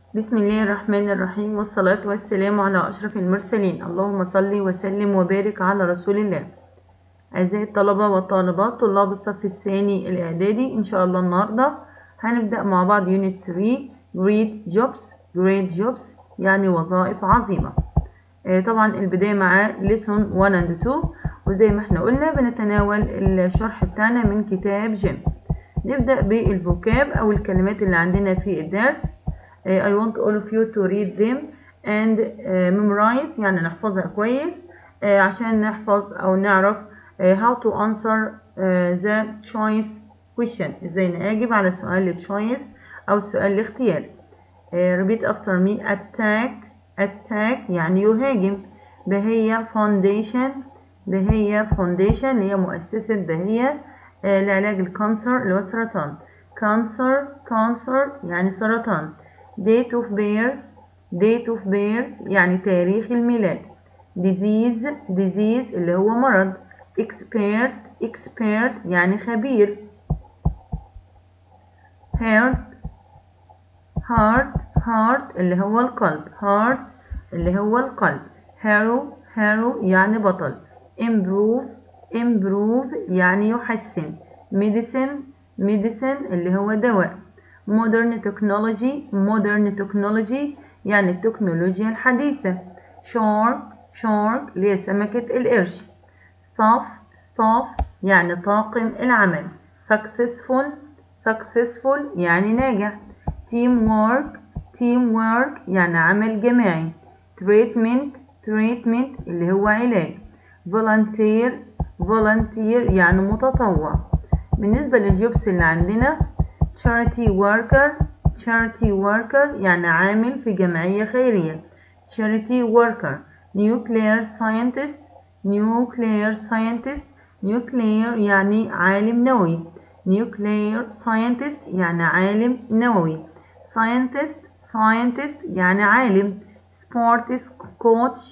بسم الله الرحمن الرحيم والصلاة والسلام على أشرف المرسلين اللهم صل وسلم وبارك على رسول الله أعزائي الطلبة والطالبات طلاب الصف الثاني الإعدادي إن شاء الله النهاردة هنبدأ مع بعض Unit 3 Great Jobs Great Jobs يعني وظائف عظيمة آه، طبعا البداية مع Lesson 1 and 2 وزي ما احنا قلنا بنتناول الشرح بتاعنا من كتاب جيم نبدأ بالفوكاب أو الكلمات اللي عندنا في الدرس آه، I want all of you to read them and آه، memorize يعني نحفظها كويس آه، عشان نحفظ أو نعرف آه، how to answer آه، the choice question ازاي نجاوب على سؤال choice أو السؤال الاختياري آه، repeat after me attack attack يعني يهاجم بهية foundation بهية foundation اللي هي مؤسسة بهية آه، لعلاج الكانسر اللي هو السرطان كانسر كانسر يعني سرطان date of birth date of birth يعني تاريخ الميلاد disease disease اللي هو مرض expert expert يعني خبير heart heart heart اللي هو القلب heart اللي هو القلب hero hero يعني بطل improve improve يعني يحسن medicine medicine اللي هو دواء modern technology modern technology يعني التكنولوجيا الحديثة shark shark اللي هي سمكة القرش staff staff يعني طاقم العمل successful successful يعني ناجح teamwork teamwork يعني عمل جماعي treatment treatment اللي هو علاج volunteer volunteer يعني متطوع بالنسبة للجوبس اللي عندنا charity worker charity worker يعني عامل في جمعية خيرية charity worker nuclear scientist nuclear scientist nuclear يعني عالم نووي nuclear scientist يعني عالم نووي scientist scientist يعني عالم sports coach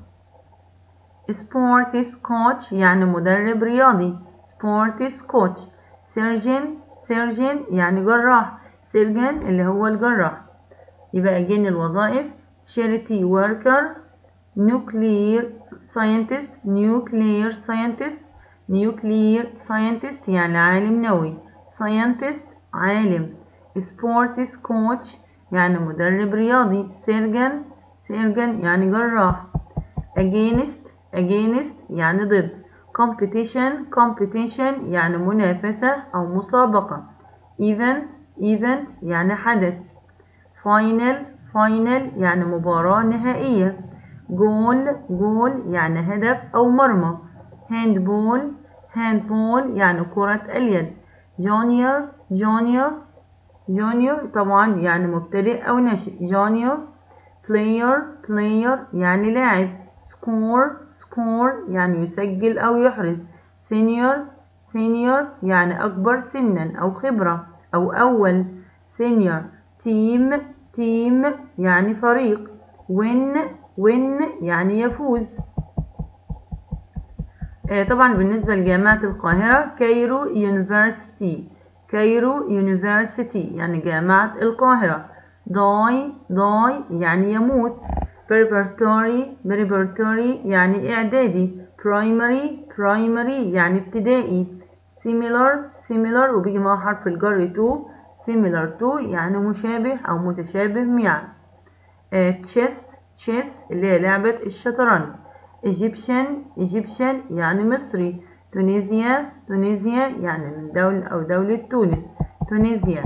sports coach يعني مدرب رياضي sports coach surgeon surgeon يعني جراح surgeon اللي هو الجراح يبقى again الوظائف charity worker nuclear scientist nuclear scientist nuclear scientist يعني عالم نووي scientist عالم sports coach يعني مدرب رياضي surgeon surgeon يعني جراح against against يعني ضد competition competition يعني منافسة أو مسابقة event event يعني حدث final final يعني مباراة نهائية goal goal يعني هدف أو مرمى handball handball يعني كرة اليد junior junior junior طبعا يعني مبتدئ أو ناشئ junior player player يعني لاعب score score يعني يسجل أو يحرز senior senior يعني أكبر سنا أو خبرة أو أول senior team team يعني فريق win win يعني يفوز آه، طبعا بالنسبة لجامعة القاهرة كايرو يونيفرسيتي كايرو يونيفرسيتي يعني جامعة القاهرة داي داي يعني يموت preparatory preparatory يعني إعدادي primary primary يعني ابتدائي similar similar وبيجي مع حرف الجر to similar to يعني مشابه أو متشابه معا آه، chess chess اللي هي لعبة الشطرنج Egyptian Egyptian يعني مصري تونيزيا تونيزيا يعني من دولة أو دولة تونس تونيزيا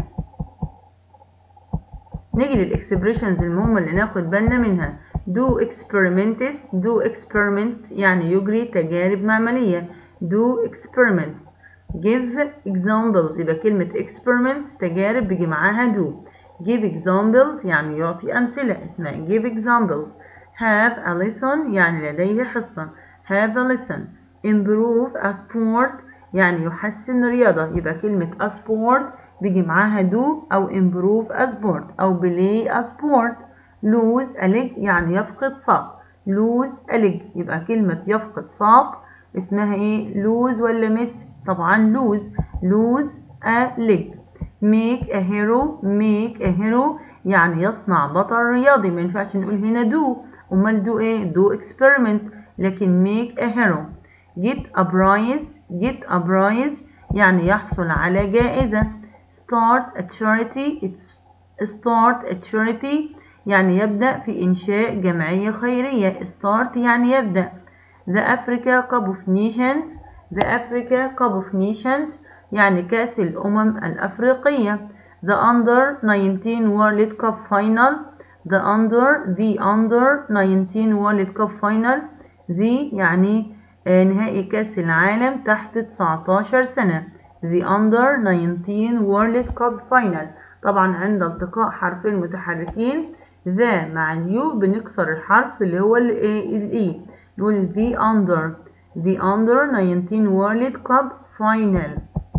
نيجي للإكسبريشنز المهمة اللي ناخد بالنا منها do experiments do experiments يعني يجري تجارب معملية do experiments give examples يبقى كلمة experiments تجارب بيجي معاها do give examples يعني يعطي أمثلة اسمها give examples have a lesson يعني لديه حصة have a lesson improve a sport يعني يحسن رياضة يبقى كلمة a sport بيجي معاها do أو improve a sport أو play a sport lose a leg يعني يفقد ساق lose a leg يبقى كلمة يفقد ساق اسمها ايه lose ولا miss طبعا lose lose a leg make a hero make a hero يعني يصنع بطل رياضي ما ينفعش نقول هنا do امال do ايه do experiment لكن make a hero get a prize get a prize يعني يحصل على جائزة start a charity start a charity يعني يبدأ في إنشاء جمعية خيرية start يعني يبدأ The Africa Cup of Nations The Africa Cup of Nations يعني كأس الأمم الأفريقية The Under 19 World Cup Final The Under The Under 19 World Cup Final The يعني نهائي كأس العالم تحت 19 سنة The Under 19 World Cup Final طبعا عند التقاء حرفين متحركين ذا مع اليو بنكسر الحرف اللي هو الاي الاي نقول the under the under 19 world cup final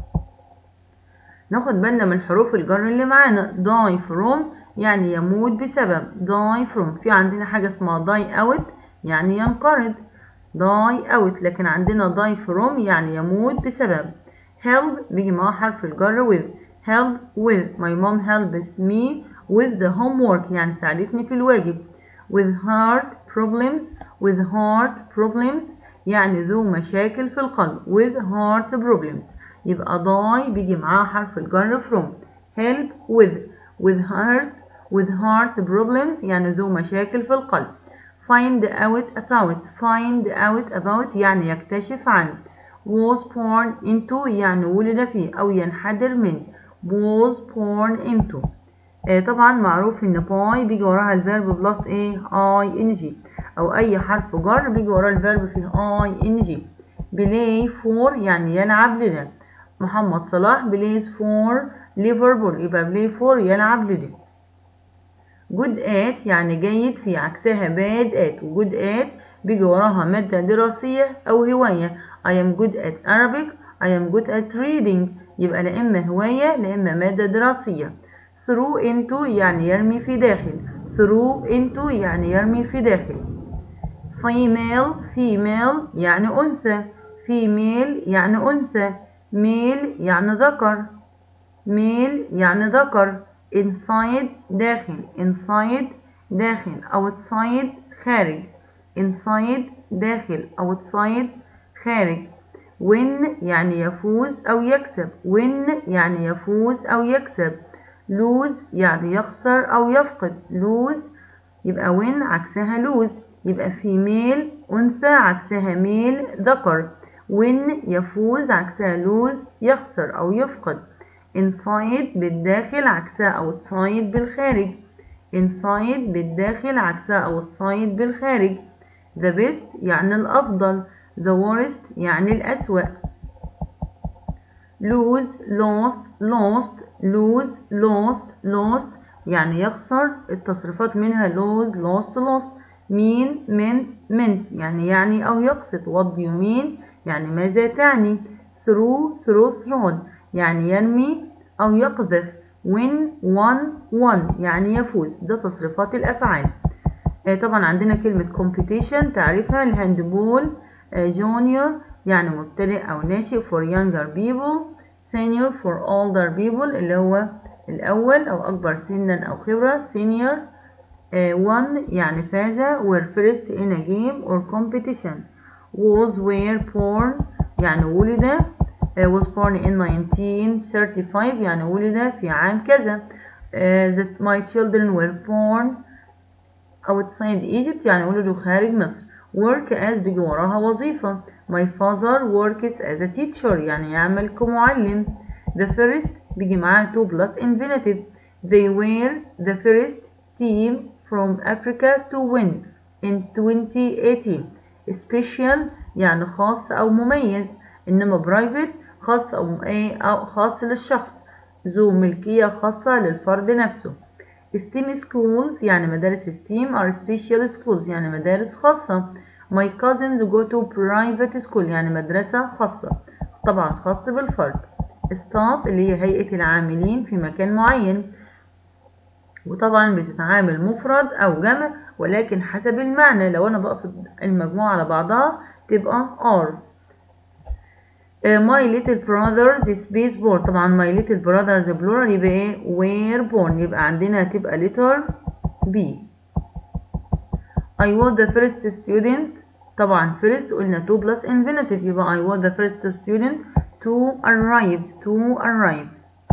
ناخد بالنا من حروف الجر اللي معانا die from يعني يموت بسبب die from في عندنا حاجة اسمها die out يعني ينقرض die out لكن عندنا die from يعني يموت بسبب help بيجي معاه حرف الجر with help with my mom helps me with the homework يعني ساعدتني في الواجب with heart problems with heart problems يعني ذو مشاكل في القلب with heart problems يبقى die بيجي معاه حرف الجر from help with with heart with heart problems يعني ذو مشاكل في القلب find out about find out about يعني يكتشف عن was born into يعني ولد فيه أو ينحدر من was born into آه طبعا معروف ان باي بيجي وراها الفيرب بلس ايه اي ان جي او اي حرف جر بيجي وراه الفيرب فيه اي ان جي بلاي فور يعني يلعب لده محمد صلاح بلايز فور ليفربول يبقى بلاي فور يلعب لده جود ات يعني جيد في عكسها باد ات وجود ات بيجي وراها مادة دراسية أو هواية I am good at Arabic I am good at reading يبقى لا إما هواية لا إما مادة دراسية through into يعني يرمي في داخل through into يعني يرمي في داخل female female يعني أنثى female يعني أنثى male يعني ذكر male يعني ذكر inside داخل inside داخل outside خارج inside داخل outside خارج win يعني يفوز أو يكسب win يعني يفوز أو يكسب lose يعني يخسر أو يفقد lose يبقى win عكسها lose يبقى female أنثى عكسها male ذكر win يفوز عكسها lose يخسر أو يفقد inside بالداخل عكسها outside بالخارج inside بالداخل عكسها outside بالخارج the best يعني الأفضل the worst يعني الأسوأ lose lost lost lose lost lost يعني يخسر التصريفات منها lose lost lost mean meant meant يعني يعني أو يقصد what do you mean يعني ماذا تعني through through thrown يعني يرمي أو يقذف win won won يعني يفوز ده تصريفات الأفعال آه طبعا عندنا كلمة competition تعرفها الهاندبول آه junior يعني مبتدئ أو ناشئ for younger people senior for older people اللي هو الأول أو أكبر سنا أو خبرة senior آه won يعني فاز were first in a game or competition was were born يعني ولد was born in 1935 يعني ولد في عام كذا uh, that my children were born outside Egypt يعني ولدوا خارج مصر work as بيجي وراها وظيفة my father works as a teacher يعني يعمل كمعلم the first بيجي معاها to plus infinitive they were the first team from Africa to win in 2018 special يعني خاص أو مميز إنما private خاص أو إيه أو خاص للشخص ذو ملكية خاصة للفرد نفسه STEM schools يعني مدارس STEM are special schools يعني مدارس خاصة My cousins go to private school يعني مدرسة خاصة طبعا خاص بالفرد staff اللي هي هيئة العاملين في مكان معين وطبعا بتتعامل مفرد أو جمع ولكن حسب المعنى لو أنا بقصد المجموعة على بعضها تبقى are my little brothers space born طبعا my little brothers plural يبقى ايه were born يبقى عندنا هتبقى letter B I was the first student طبعا first قلنا to plus infinitive يبقى I was the first student to arrive to arrive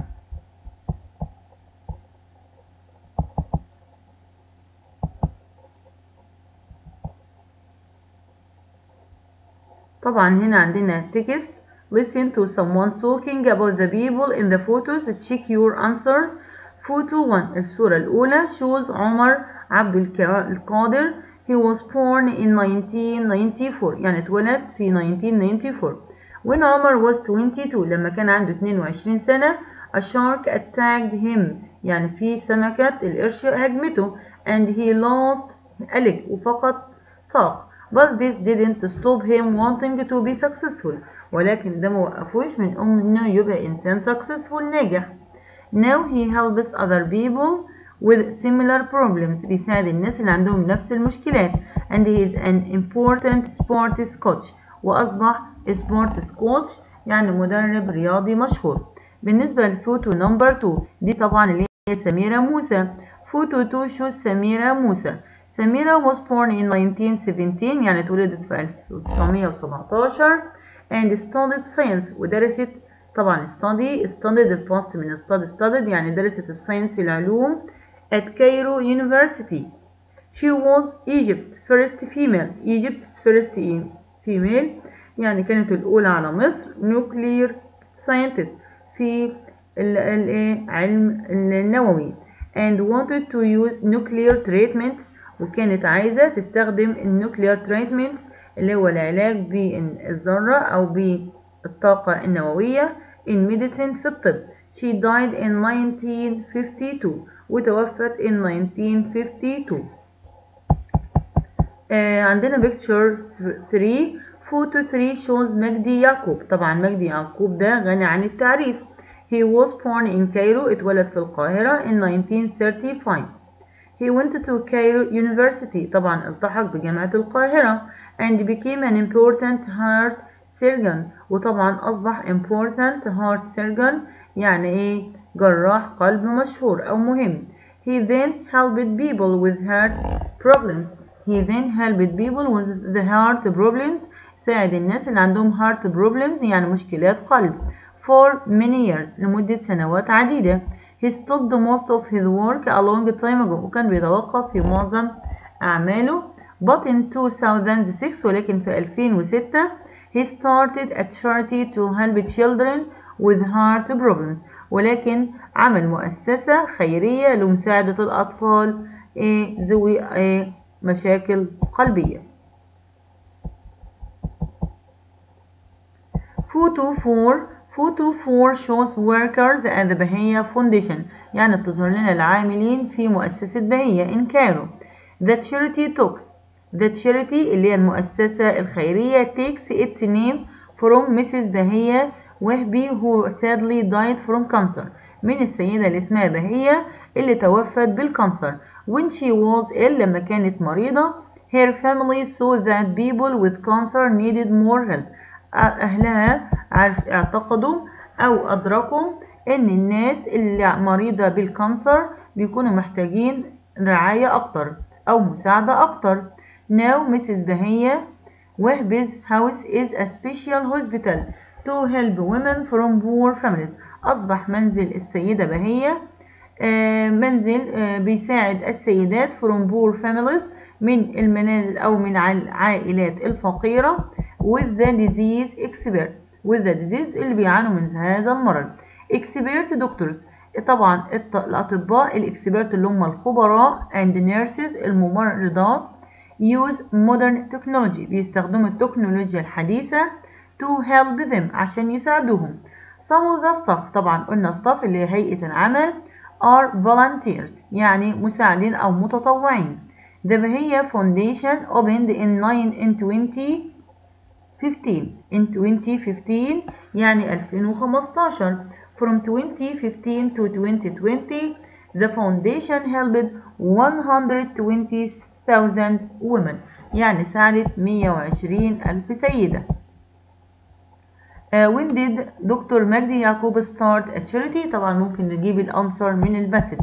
طبعا هنا عندنا text listen to someone talking about the people in the photos check your answers photo 1 الصورة الأولى shows عمر عبد القادر he was born in 1994 يعني اتولد في 1994 when عمر was 22 لما كان عنده 22 سنة a shark attacked him يعني في سمكة القرش هجمته and he lost a leg وفقد ساق but this didn't stop him wanting to be successful ولكن ده موقفوش من انه يبقى انسان successful ناجح now he helps other people with similar problems بيساعد الناس اللي عندهم نفس المشكلات and he is an important sports coach وأصبح sports coach يعني مدرب رياضي مشهور بالنسبة لفوتو نمبر 2 دي طبعا اللي هي سميرة موسى فوتو 2 شو سميرة موسى سميرة was born in 1917 يعني اتولدت في 1917 and studied science ودرست طبعا study studied الباست من study studied يعني درست الساينس العلوم at Cairo University. She was Egypt's first female. Egypt's first female يعني كانت الأولى على مصر nuclear scientist في العلم النووي and wanted to use nuclear treatments وكانت عايزة تستخدم النوكلير treatments اللي هو العلاج بالذرة أو بالطاقة النووية in medicine في الطب. She died in 1952 وتوفت in 1952 آه عندنا picture 3 photo 3 shows مجدي يعقوب طبعا مجدي يعقوب ده غني عن التعريف he was born in Cairo اتولد في القاهرة in 1935 he went to Cairo University طبعا التحق بجامعة القاهرة and became an important heart surgeon وطبعا أصبح important heart surgeon يعني إيه جراح قلب مشهور أو مهم he then helped people with heart problems he then helped people with the heart problems ساعد الناس اللي عندهم heart problems يعني مشكلات قلب for many years لمدة سنوات عديدة he stopped most of his work a long time ago وكان بيتوقف في معظم أعماله but in 2006 ولكن في 2006 he started a charity to help children with heart problems ولكن عمل مؤسسة خيرية لمساعدة الأطفال ذوي مشاكل قلبية Photo 4 Photo 4 shows workers at the Bahia Foundation يعني بتظهر لنا العاملين في مؤسسة بهية in Cairo The charity talks The charity اللي هي المؤسسة الخيرية takes its name from Mrs. بهية وهبي who sadly died from cancer من السيدة اللي اسمها بهية اللي توفت بالكانسر when she was ill لما كانت مريضة her family saw that people with cancer needed more help أهلها اعتقدوا أو أدركوا إن الناس اللي مريضة بالكانسر بيكونوا محتاجين رعاية أكتر أو مساعدة أكتر now Mrs. بهية وهب's house is a special hospital to help women from poor families أصبح منزل السيدة بهية منزل بيساعد السيدات from poor families من المنازل أو من العائلات الفقيرة with the disease expert with the disease اللي بيعانوا من هذا المرض expert doctors طبعا الأطباء الإكسبرت اللي هم الخبراء and nurses الممرضات use modern technology بيستخدموا التكنولوجيا الحديثة to help them عشان يساعدوهم some of the staff طبعا قلنا staff اللي هي هيئة العمل are volunteers يعني مساعدين أو متطوعين The Bahia Foundation opened in 9 in 2015 in 2015 يعني 2015 from 2015 to 2020 the foundation helped 120,000 women يعني ساعدت 120 ألف سيدة uh, when did دكتور مجدي يعقوب start a charity طبعا ممكن نجيب الانسر من المسج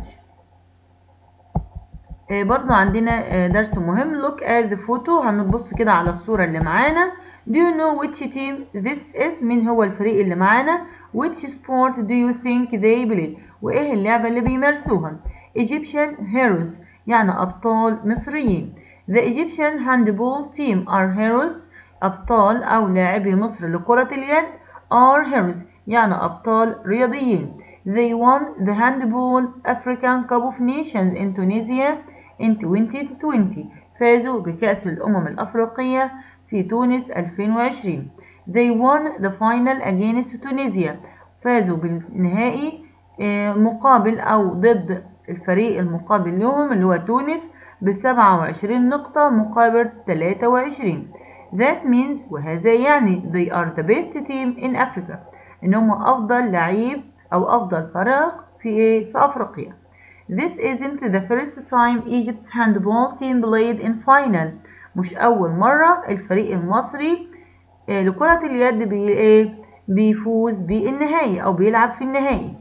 uh, برضو عندنا uh, درس مهم look at the photo هنبص كده على الصورة اللي معانا do you know which team this is مين هو الفريق اللي معانا which sport do you think they play وايه اللعبة اللي بيمارسوها Egyptian heroes يعني أبطال مصريين The Egyptian handball team are heroes أبطال أو لاعبي مصر لكرة اليد are heroes يعني أبطال رياضيين They won the handball African Cup of Nations in Tunisia in 2020 فازوا بكأس الأمم الأفريقية في تونس 2020 They won the final against Tunisia فازوا بالنهائي مقابل أو ضد الفريق المقابل لهم اللي هو تونس بسبعة وعشرين نقطة مقابل تلاتة وعشرين That means وهذا يعني they are the best team in Africa إنهم أفضل لعيب أو أفضل فريق في في أفريقيا This isn't the first time Egypt's handball team played in final مش أول مرة الفريق المصري لكرة اليد بي بيفوز بالنهائي أو بيلعب في النهائي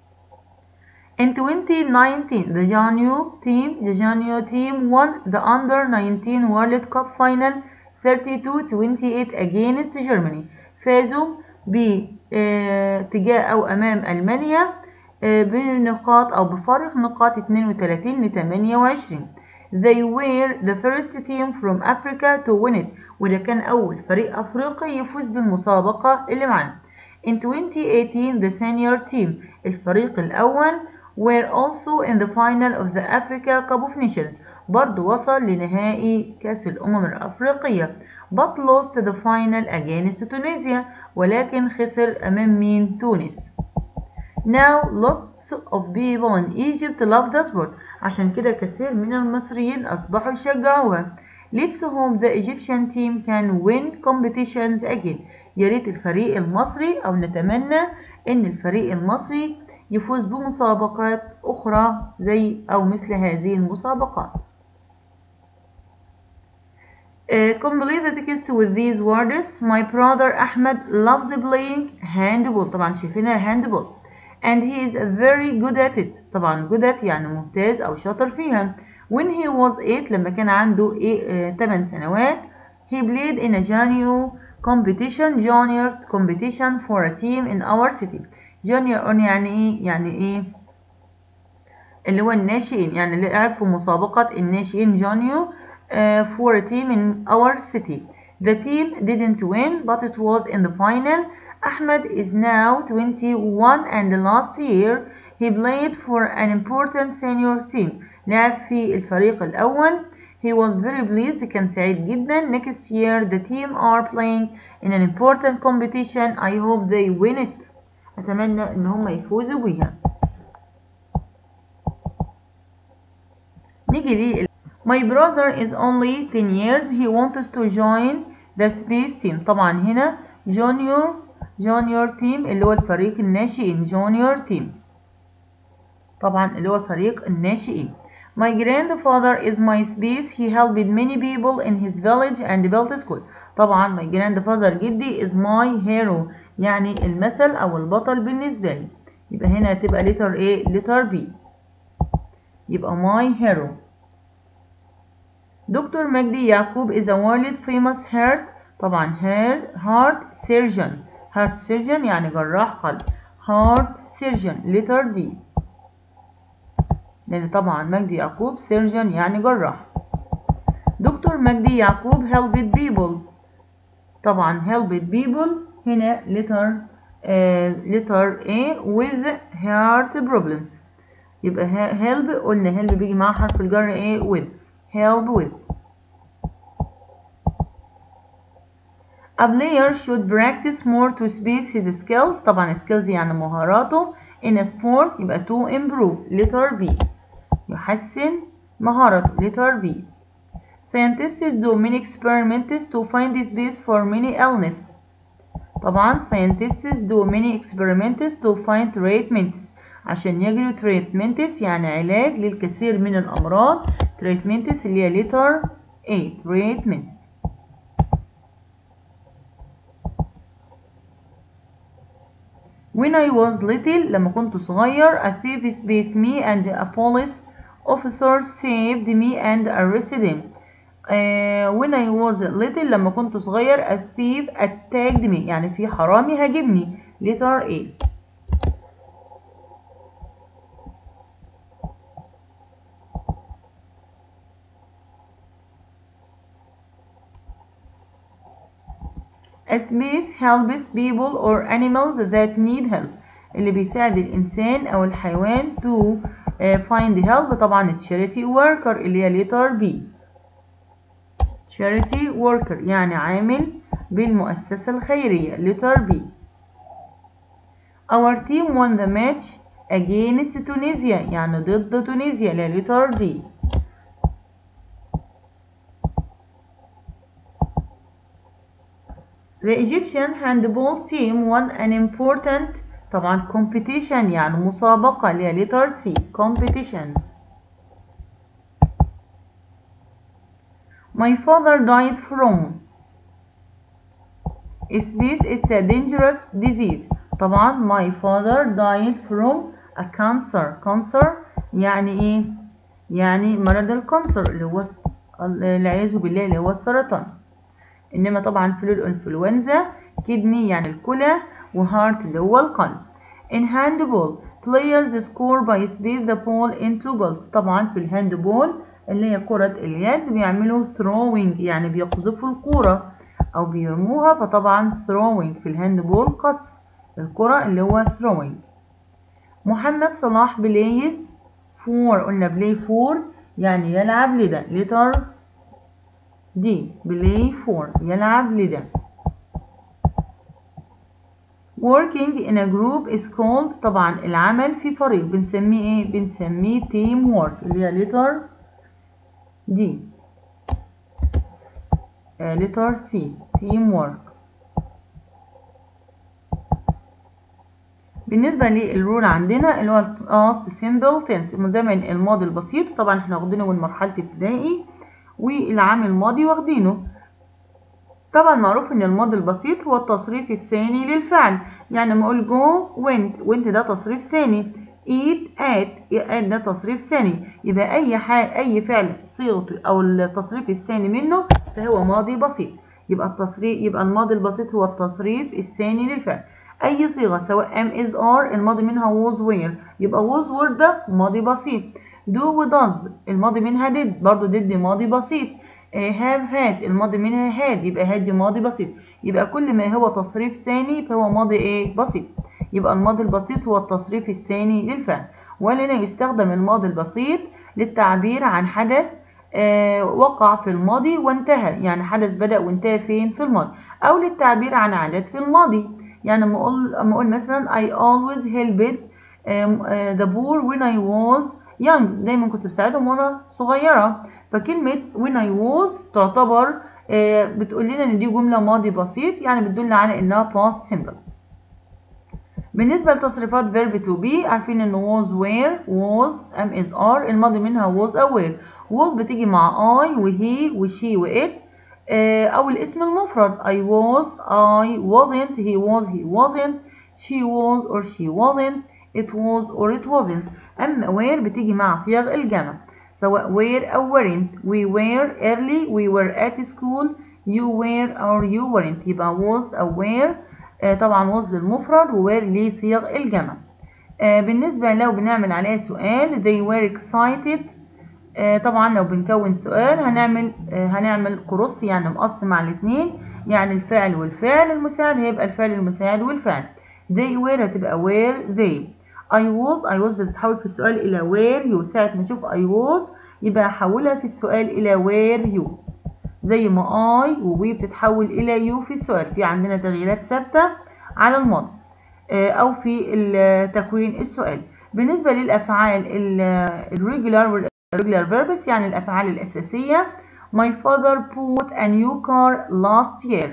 In 2019, the Janio team, the Janio team won the Under 19 World Cup final 32-28 against Germany. فازوا باتجاه أو أمام ألمانيا بنقاط أو بفارق نقاط 32 ل 28. They were the first team from Africa to win it. وده كان أول فريق أفريقي يفوز بالمسابقة اللي معانا. In 2018, the senior team, الفريق الأول were also in the final of the Africa Cup of Nations برضو وصل لنهائي كأس الأمم الأفريقية but lost the final against Tunisia ولكن خسر أمام مين تونس now lots of people in Egypt love the sport عشان كده كثير من المصريين أصبحوا يشجعوها let's hope the Egyptian team can win competitions again يا ريت الفريق المصري أو نتمنى إن الفريق المصري يفوز بمسابقات أخرى زي أو مثل هذه المسابقات. Uh, complete the text with these words. My brother Ahmed loves playing handball. طبعا شايفينها handball. And he is very good at it. طبعا good at يعني ممتاز أو شاطر فيها. When he was 8 لما كان عنده 8 سنوات he played in a junior competition junior competition for a team in our city. جونيور اون يعني ايه يعني ايه اللي هو الناشئين يعني اللي لعب في مسابقة الناشئين جونيور uh, for a team in our city the team didn't win but it was in the final Ahmed is now 21 and last year he played for an important senior team لعب في الفريق الأول he was very pleased كان سعيد جدا next year the team are playing in an important competition I hope they win it أتمنى إن هم يفوزوا بيها نيجي لي My brother is only 10 years he wants to join the space team طبعا هنا junior junior team اللي هو الفريق الناشئين junior team طبعا اللي هو فريق الناشئين My grandfather is my space he helped many people in his village and built a school طبعا my grandfather جدي is my hero يعني المثل أو البطل بالنسبة لي يبقى هنا هتبقى letter A letter B يبقى my hero دكتور مجدي يعقوب is a world famous heart طبعا heart surgeon heart surgeon يعني جراح قلب heart surgeon letter D لأن طبعا مجدي يعقوب surgeon يعني جراح دكتور مجدي يعقوب helped people طبعا helped people هنا letter uh, letter A with heart problems يبقى help قلنا help بيجي مع حرف الجر A with help with A player should practice more to space his skills طبعا skills يعني مهاراته in a sport يبقى to improve letter B يحسن مهارته letter B Scientists do many experiments to find space for many illness طبعا scientists do many experiments to find treatments عشان يجروا treatments يعني علاج للكثير من الأمراض treatments اللي هي letter A treatments when I was little لما كنت صغير a thief spaced me and a police officer saved me and arrested him uh, when I was little لما كنت صغير a thief attacked me يعني في حرامي هاجمني letter A A space helps people or animals that need help اللي بيساعد الإنسان أو الحيوان to uh, find help طبعا charity worker اللي هي letter B charity worker يعني عامل بالمؤسسة الخيرية letter B Our team won the match against Tunisia يعني ضد تونسيا اللي هي letter D The Egyptian handball team won an important طبعا competition يعني مسابقة اللي هي letter C competition My father died from space it's a dangerous disease طبعا my father died from a cancer cancer يعني ايه يعني مرض الكانسر اللي هو العياذ بالله اللي هو السرطان انما طبعا في الانفلونزا كدني يعني الكلى وهارت اللي هو القلب in handball players score by space the ball into goals طبعا في الهاندبول اللي هي كرة اليد بيعملوا throwing يعني بيقذفوا الكرة أو بيرموها فطبعا throwing في الهاندبول قذف الكرة اللي هو throwing محمد صلاح بلايز فور قلنا بلاي فور يعني يلعب لده letter دي بلاي فور يلعب لده working in a group is called طبعا العمل في فريق بنسميه ايه بنسميه team work اللي هي letter دي uh, letter C team work بالنسبة للرول عندنا اللي هو past simple tense مزمن الماضي البسيط طبعا احنا واخدينه من مرحلة ابتدائي والعام الماضي واخدينه طبعا معروف ان الماضي البسيط هو التصريف الثاني للفعل يعني لما اقول جو went went ده تصريف ثاني eat ate ate ده تصريف ثاني يبقى اي حاجة اي فعل صيغته او التصريف الثاني منه فهو ماضي بسيط يبقى التصريف يبقى الماضي البسيط هو التصريف الثاني للفعل اي صيغه سواء am is are الماضي منها was were يبقى was were ده ماضي بسيط do و does الماضي منها did برضو did ماضي بسيط have had الماضي منها had يبقى had ماضي بسيط يبقى كل ما هو تصريف ثاني فهو ماضي ايه بسيط يبقى الماضي البسيط هو التصريف الثاني للفعل ولنا يستخدم الماضي البسيط للتعبير عن حدث آه وقع في الماضي وانتهى يعني حدث بدأ وانتهى فين في الماضي أو للتعبير عن عادات في الماضي يعني لما أقول لما أقول مثلا I always helped the poor when I was young دايما كنت بساعدهم وأنا صغيرة فكلمة when I was تعتبر آه بتقول لنا إن دي جملة ماضي بسيط يعني بتدل على إنها past simple بالنسبة لتصريفات verb to be عارفين إن was were was am is are الماضي منها was أو were was بتيجي مع I وهي وشي وإت أو الاسم المفرد I was I wasn't he was he wasn't she was or she wasn't it was or it wasn't أما where بتيجي مع صيغ الجمع سواء were أو weren't we were early we were at school you were or you weren't يبقى was أو were آه طبعا was للمفرد و were لصيغ الجمع آه بالنسبة لو بنعمل عليها سؤال they were excited آه طبعا لو بنكون سؤال هنعمل هنعمل كروس يعني مقص مع الاثنين يعني الفعل والفعل المساعد هيبقى الفعل المساعد والفعل they were هتبقى were they I was I was بتتحول في السؤال إلى where you ساعة ما نشوف I was يبقى أحولها في السؤال إلى where you زي ما I و we بتتحول إلى you في السؤال في عندنا تغييرات ثابتة على الماضي أو في تكوين السؤال بالنسبة للأفعال الريجولار والريجولار verbs يعني الأفعال الأساسية My father bought a new car last year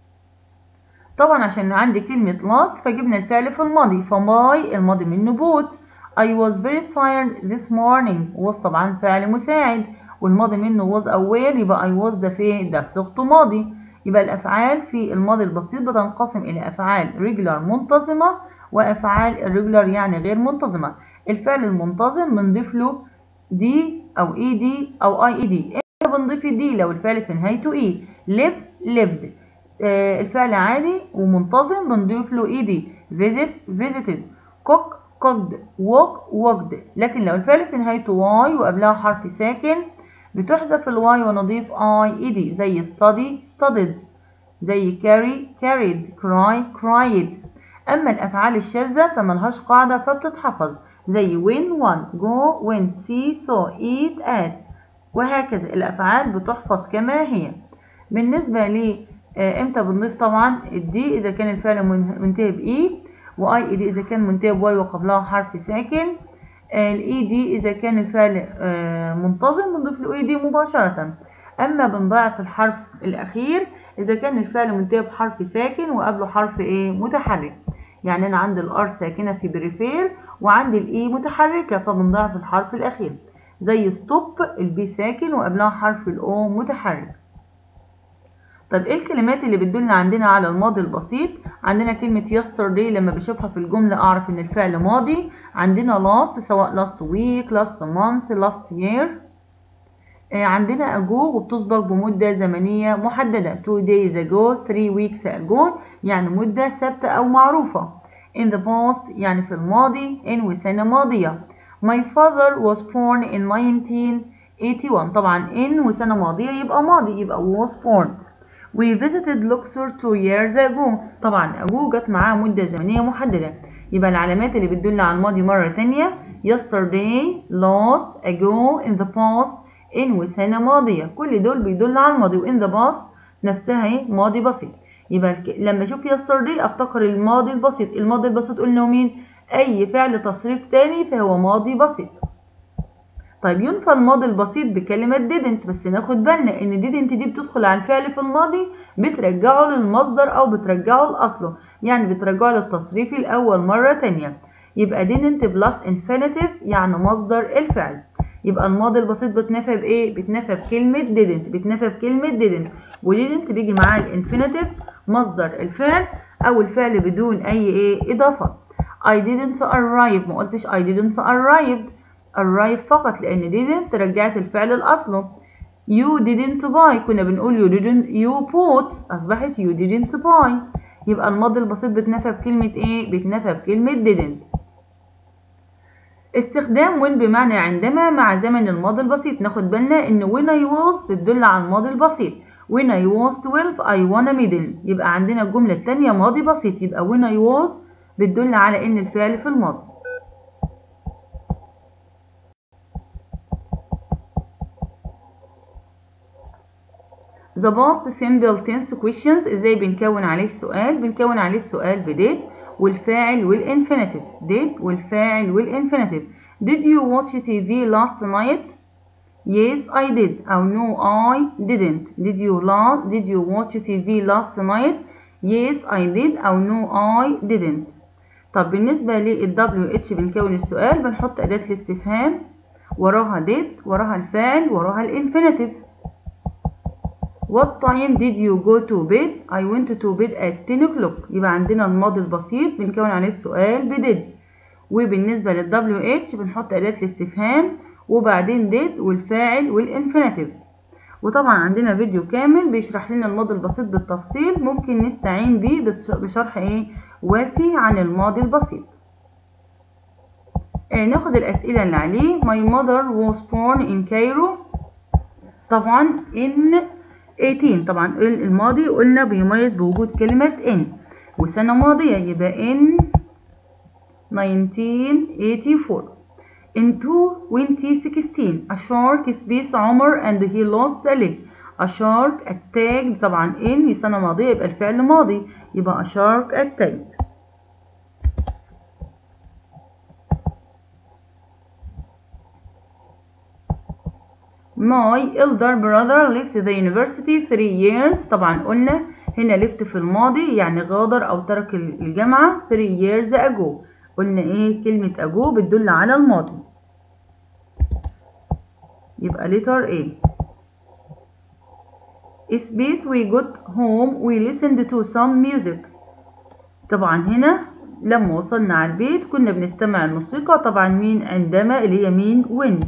طبعا عشان عندي كلمة last فجبنا الفعل في الماضي فماي الماضي منه bought I was very tired this morning was طبعا فعل مساعد والماضي منه was أو were يبقى I was ده فين ده في صيغته ماضي يبقى الأفعال في الماضي البسيط بتنقسم إلى أفعال regular منتظمة وأفعال irregular يعني غير منتظمة الفعل المنتظم بنضيف له دي أو اي دي أو اي اي دي امتى بنضيف دي لو الفعل في نهايته اي live lived آه الفعل عادي ومنتظم بنضيف له اي دي visit visited cook cooked walk walked لكن لو الفعل في نهايته واي وقبلها حرف ساكن بتحذف الواي ونضيف اي اي دي زي study studied زي carry carried cry cried أما الأفعال الشاذة فملهاش قاعدة فبتتحفظ زي win won go went see saw eat ate وهكذا الأفعال بتحفظ كما هي بالنسبة ل امتى بنضيف طبعا الدي إذا كان الفعل منتهي بإي واي اي دي إذا كان منتهي بواي وقبلها حرف ساكن الاي دي إذا كان الفعل منتظم بنضيف له اي دي مباشرة أما بنضاعف الحرف الأخير إذا كان الفعل منتهي بحرف ساكن وقبله حرف إيه متحرك يعني أنا عندي الآر ساكنة في بريفير وعندي الإي متحركة فبنضاعف الحرف الأخير زي ستوب البي ساكن وقبلها حرف الأو متحرك طب ايه الكلمات اللي بتدل عندنا على الماضي البسيط عندنا كلمة yesterday لما بشوفها في الجملة اعرف ان الفعل ماضي عندنا last سواء last week last month last year عندنا ago وبتسبق بمدة زمنية محددة 2 days ago 3 weeks ago يعني مدة ثابتة أو معروفة in the past يعني في الماضي in وسنة ماضية my father was born in 1981 طبعا in وسنة ماضية يبقى ماضي يبقى was born we visited Luxor two years ago طبعا ago جت معاها مدة زمنية محددة يبقى العلامات اللي بتدل على الماضي مرة تانية yesterday last ago in the past in وسنة ماضية كل دول بيدل على الماضي وin the past نفسها ايه ماضي بسيط يبقى لما اشوف yesterday افتكر الماضي البسيط الماضي البسيط قلنا مين اي فعل تصريف تاني فهو ماضي بسيط طيب ينفى الماضي البسيط بكلمة didn't بس ناخد بالنا ان didn't دي بتدخل على الفعل في الماضي بترجعه للمصدر او بترجعه لأصله يعني بترجعه للتصريف الأول مرة تانية يبقى didn't plus infinitive يعني مصدر الفعل يبقى الماضي البسيط بتنفى بايه بتنفى بكلمة didn't بتنفى بكلمة didn't و didn't بيجي معاه الانفينيتيف مصدر الفعل او الفعل بدون اي ايه اضافة I didn't arrive ما قلتش I didn't arrive arrive فقط لان didn't رجعت الفعل لاصله you didn't buy كنا بنقول you didn't you bought اصبحت you didn't buy يبقى الماضي البسيط بتنفى بكلمة ايه بتنفى بكلمة didn't استخدام when بمعنى عندما مع زمن الماضي البسيط ناخد بالنا ان when I was بتدل على الماضي البسيط when I was 12 I won a medal يبقى عندنا الجملة التانية ماضي بسيط يبقى when I was بتدل على ان الفعل في الماضي The past simple tense questions ازاي بنكون عليه سؤال بنكون عليه السؤال بديت والفاعل والانفينيتيف did والفاعل والانفينيتيف did you watch TV last night yes I did أو no I didn't did you last did you watch TV last night yes I did أو no I didn't طب بالنسبة لل WH بنكون السؤال بنحط أداة الاستفهام وراها did وراها الفاعل وراها الانفينيتيف What time did you go to bed? I went to bed at 10 o'clock. يبقى عندنا الماضي البسيط بنكون عليه السؤال ب did. وبالنسبة لل WH بنحط أداة الاستفهام وبعدين did والفاعل والانفينيتيف. وطبعا عندنا فيديو كامل بيشرح لنا الماضي البسيط بالتفصيل ممكن نستعين بيه بشرح ايه وافي عن الماضي البسيط. آه ناخد الأسئلة اللي عليه. My mother was born in Cairo. طبعا in 18 طبعا الماضي قلنا بيميز بوجود كلمة in وسنة ماضية يبقى in 1984 in 2016 a shark squeezed Omar and he lost a leg a shark attacked طبعا in سنة ماضية يبقى الفعل ماضي يبقى a shark attacked My elder brother left the university three years طبعا قلنا هنا left في الماضي يعني غادر أو ترك الجامعة three years ago قلنا إيه كلمة ago بتدل على الماضي يبقى letter A Space we got home we listened to some music طبعا هنا لما وصلنا على البيت كنا بنستمع الموسيقى طبعا مين عندما اللي هي مين when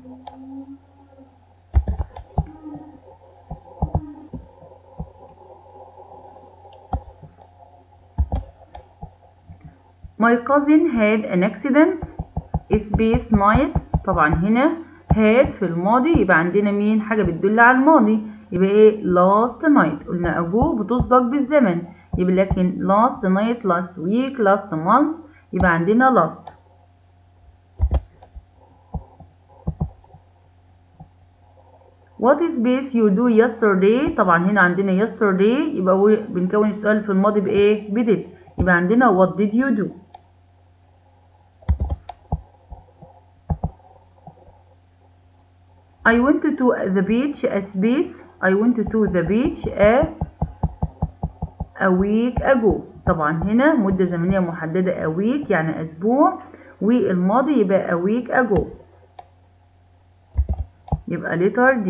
My cousin had an accident space night طبعا هنا had في الماضي يبقى عندنا مين حاجة بتدل على الماضي يبقى ايه last night قلنا ago بتسبق بالزمن يبقى لكن last night last week last month يبقى عندنا last What is base you do yesterday طبعا هنا عندنا yesterday يبقى هو بنكون السؤال في الماضي بإيه بدid يبقى عندنا what did you do I went to the beach a space I went to the beach a a week ago طبعا هنا مدة زمنية محددة a week يعني أسبوع والماضي يبقى a week ago يبقى letter D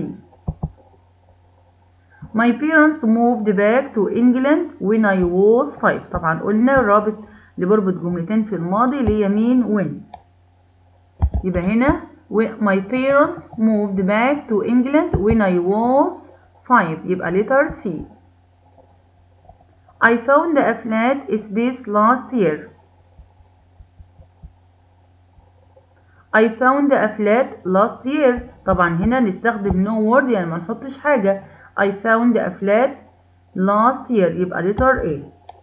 My parents moved back to England when I was five طبعا قلنا الرابط اللي بربط جملتين في الماضي اللي هي مين when يبقى هنا My parents moved back to England when I was five يبقى letter C I found a flat space last year I found a flat last year طبعا هنا نستخدم no word يعني ما نحطش حاجة I found a flat last year يبقى letter A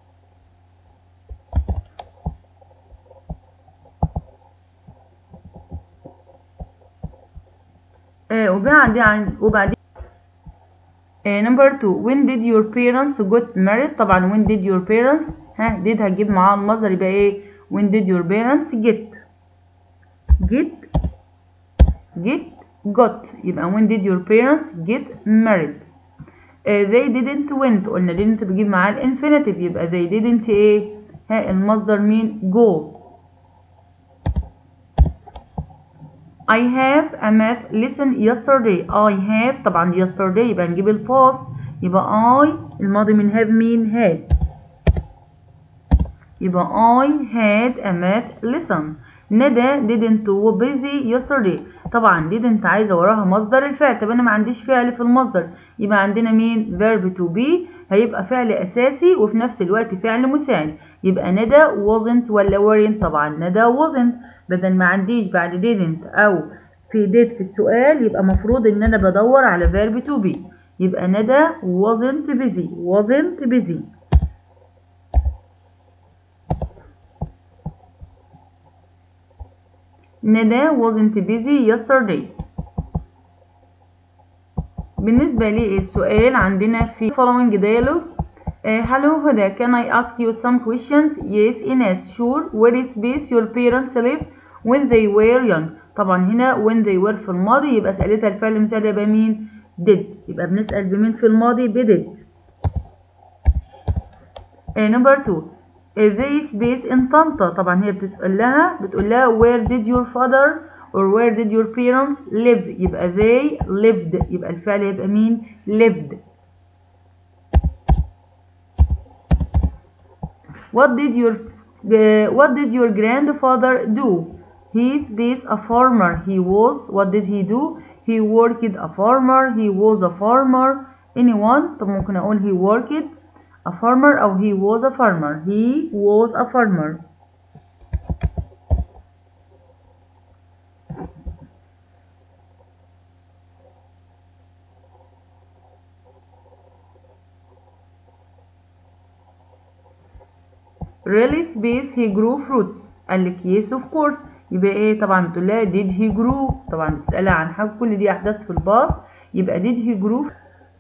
آه وبعدين عن وبعدين آه number two when did your parents got married طبعا when did your parents ها did هتجيب معاها المصدر يبقى ايه when did your parents get get get got يبقى when did your parents get married uh, they didn't went قلنا didn't بجيب معاه الانفينيتيف يبقى they didn't ايه ها المصدر مين go I have a math lesson yesterday I have طبعا yesterday يبقى نجيب الباست يبقى I الماضي من have مين had يبقى I had a math lesson ندى didn't go busy yesterday طبعا didn't عايزه وراها مصدر الفعل طب انا ما عنديش فعل في المصدر يبقى عندنا مين verb to be هيبقى فعل اساسي وفي نفس الوقت فعل مساعد يبقى ندى wasn't ولا weren't طبعا ندى wasn't بدل ما عنديش بعد didn't او في did في السؤال يبقى مفروض ان انا بدور على verb to be يبقى ندى wasn't busy wasn't busy ندى wasn't busy yesterday بالنسبة للسؤال عندنا في following dialogue uh, hello هدى can I ask you some questions yes Ines sure where is base your parents live when they were young طبعا هنا when they were في الماضي يبقى سألتها الفعل المساعد يبقى مين did يبقى بنسأل بمين في الماضي بدid uh, number two they space in طنطا طبعا هي بتسأل لها بتقول لها where did your father or where did your parents live يبقى they lived يبقى الفعل يبقى مين lived what did your uh, what did your grandfather do he space a farmer he was what did he do he worked a farmer he was a farmer anyone طب ممكن اقول he worked a farmer أو he was a farmer he was a farmer really space he grew fruits قال لك yes of course يبقى ايه طبعا بتقول لها did he grow طبعا بتسألها عن حاجة كل دي أحداث في الباص يبقى did he grow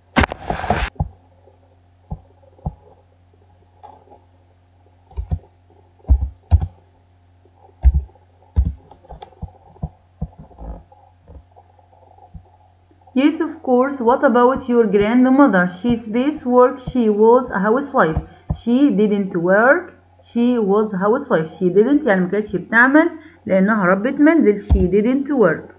Yes, of course. What about your grandmother? She space work. She was a housewife. She didn't work. She was a housewife. She didn't يعني ما كانتش بتعمل لأنها ربة منزل. She didn't work.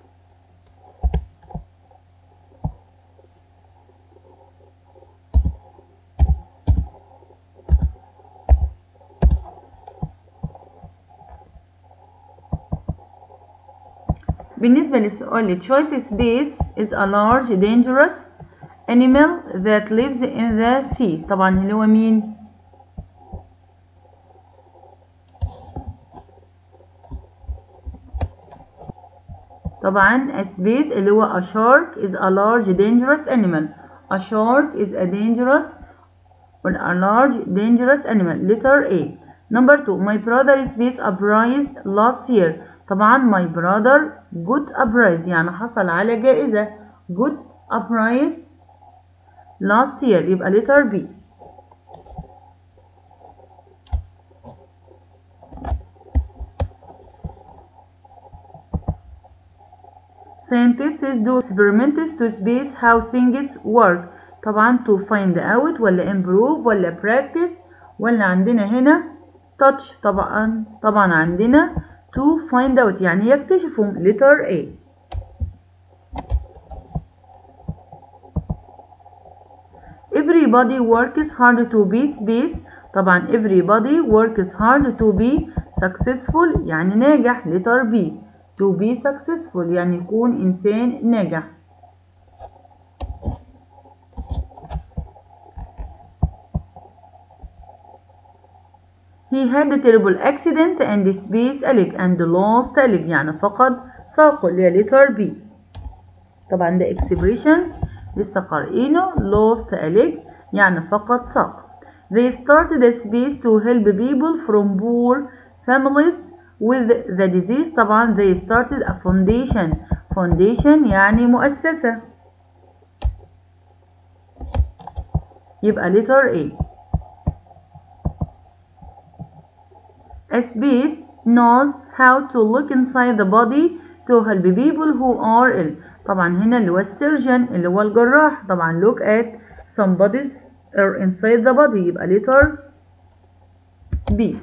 بالنسبة للسؤال choice space is a large dangerous animal that lives in the sea طبعا اللي هو مين طبعا a space اللي هو a shark is a large dangerous animal a shark is a dangerous or a large dangerous animal letter A number two my brother is a prize last year طبعا my brother got a prize يعني حصل على جائزة got a prize last year يبقى letter B scientists do experiments to space how things work طبعا to find out ولا improve ولا practice ولا عندنا هنا touch طبعا طبعا عندنا to find out يعني يكتشفوا letter A everybody works hard to be space طبعا everybody works hard to be successful يعني ناجح letter B to be successful يعني يكون إنسان ناجح He had a terrible accident and space a leg and lost a leg يعني فقد ساقه اللي هي letter B طبعا ده expressions لسه قارئينه lost a leg يعني فقد ساق They started a space to help people from poor families with the disease طبعا they started a foundation foundation يعني مؤسسة يبقى letter A A space knows how to look inside the body to help people who are ill طبعا هنا اللي هو السيرجن اللي هو الجراح طبعا look at somebody's or inside the body يبقى letter B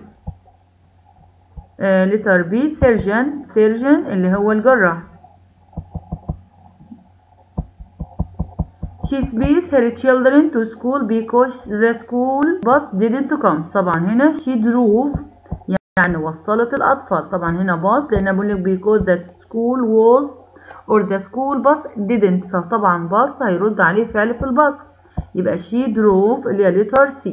uh, letter B surgeon surgeon اللي هو الجراح She space her children to school because the school bus didn't come طبعا هنا she drove يعني وصلت الأطفال طبعا هنا bus لأن بقول لك because the school was or the school bus didn't فطبعا bus هيرد عليه فعل في الباص يبقى she drove اللي هي letter C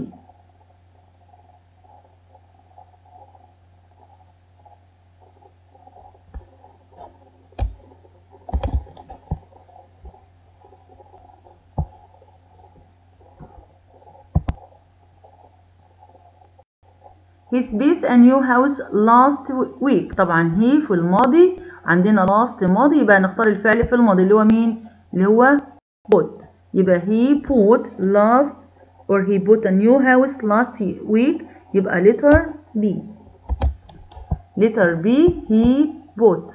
His built a new house last week طبعا he في الماضي عندنا last ماضي يبقى نختار الفعل في الماضي اللي هو مين اللي هو bought يبقى he bought last or he bought a new house last week يبقى letter B letter B he bought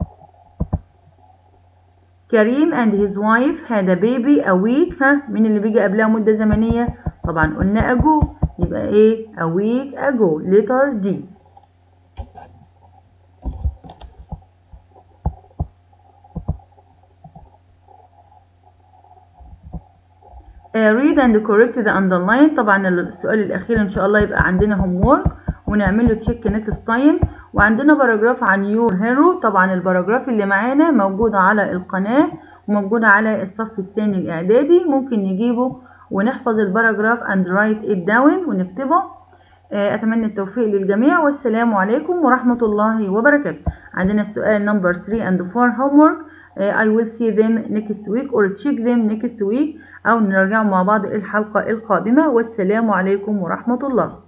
كريم and his wife had a baby a week ها مين اللي بيجي قبلها مدة زمنية طبعا قلنا ago يبقى ايه a week ago letter D uh, read and correct the underline طبعا السؤال الأخير إن شاء الله يبقى عندنا homework ونعمل له تشيك next time وعندنا باراجراف عن يور هيرو طبعا الباراجراف اللي معانا موجودة على القناة وموجودة على الصف الثاني الإعدادي ممكن نجيبه ونحفظ الباراجراف and write it down ونكتبه أتمنى التوفيق للجميع والسلام عليكم ورحمة الله وبركاته عندنا السؤال number 3 and 4 homework I will see them next week or check them next week أو نرجع مع بعض الحلقة القادمة والسلام عليكم ورحمة الله